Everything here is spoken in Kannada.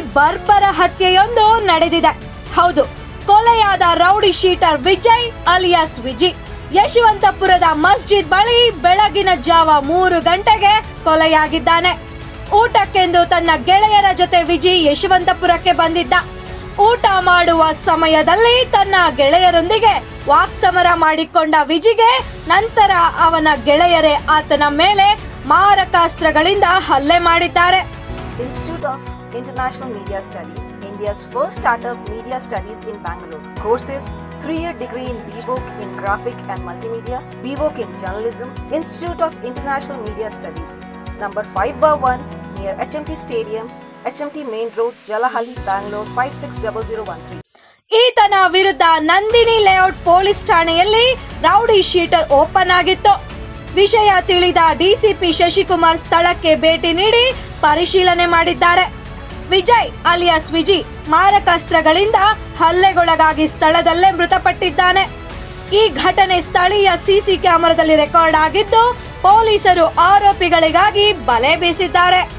ಬರ್ಬರ ಹತ್ಯೆಯೊಂದು ನಡೆದಿದೆ ಹೌದು ಕೊಲೆಯಾದ rowdy sheeter Vijay alias Viji ಯಶವಂತಪುರದ ಮಸ್ಜಿದ್ ಬಳಿ ಬೆಳಗಿನ ಜಾವ ಮೂರು ಗಂಟೆಗೆ ಕೊಲೆಯಾಗಿದ್ದಾನೆ ಊಟಕ್ಕೆಂದು ತನ್ನ ಗೆಳೆಯರ ಜೊತೆ ವಿಜಿ ಯಶವಂತಪುರಕ್ಕೆ ಬಂದಿದ್ದ ಊಟ ಮಾಡುವ ಸಮಯದಲ್ಲಿ ತನ್ನ ಗೆಳೆಯರೊಂದಿಗೆ ವಾಕ್ಸಮರ ಮಾಡಿಕೊಂಡ ವಿಜಿಗೆ ನಂತರ ಅವನ ಗೆಳೆಯರೇ ಆತನ ಮೇಲೆ ಮಾರಕಾಸ್ತ್ರಗಳಿಂದ ಹಲ್ಲೆ ಮಾಡಿದ್ದಾರೆ Institute of International Media Studies, India's first startup media studies in Bangalore. Courses three-year degree in BVOC in Graphic and Multimedia, BVOC in Journalism, Institute of International Media Studies, number 5 bar 1 near HMT Stadium, HMT Main Road, Jalahalli, Bangalore 560013. ಈತನ ವಿರುದ್ಧ ನಂದಿನಿ ಲೇಔಟ್ ಪೊಲೀಸ್ ಠಾಣೆಯಲ್ಲಿ ರೌಡಿ ಶೀಟರ್ ಓಪನ್ ಆಗಿತ್ತು ವಿಷಯ ತಿಳಿದ ಡಿಸಿಪಿ ಶಶಿಕುಮಾರ್ ಸ್ಥಳಕ್ಕೆ ಭೇಟಿ ನೀಡಿ ಪರಿಶೀಲನೆ ಮಾಡಿದ್ದಾರೆ ವಿಜಯ್ ಅಲಿಯಾಸ್ ವಿಜಿ ಮಾರಕಾಸ್ತ್ರಗಳಿಂದ ಹಲ್ಲೆಗೊಳಗಾಗಿ ಸ್ಥಳದಲ್ಲೇ ಮೃತಪಟ್ಟಿದ್ದಾನೆ ಈ ಘಟನೆ ಸ್ಥಳೀಯ ಸಿಸಿ ಕ್ಯಾಮೆರಾದಲ್ಲಿ ರೆಕಾರ್ಡ್ ಆಗಿದ್ದು ಪೊಲೀಸರು ಆರೋಪಿಗಳಿಗಾಗಿ ಬಲೆ ಬೀಸಿದ್ದಾರೆ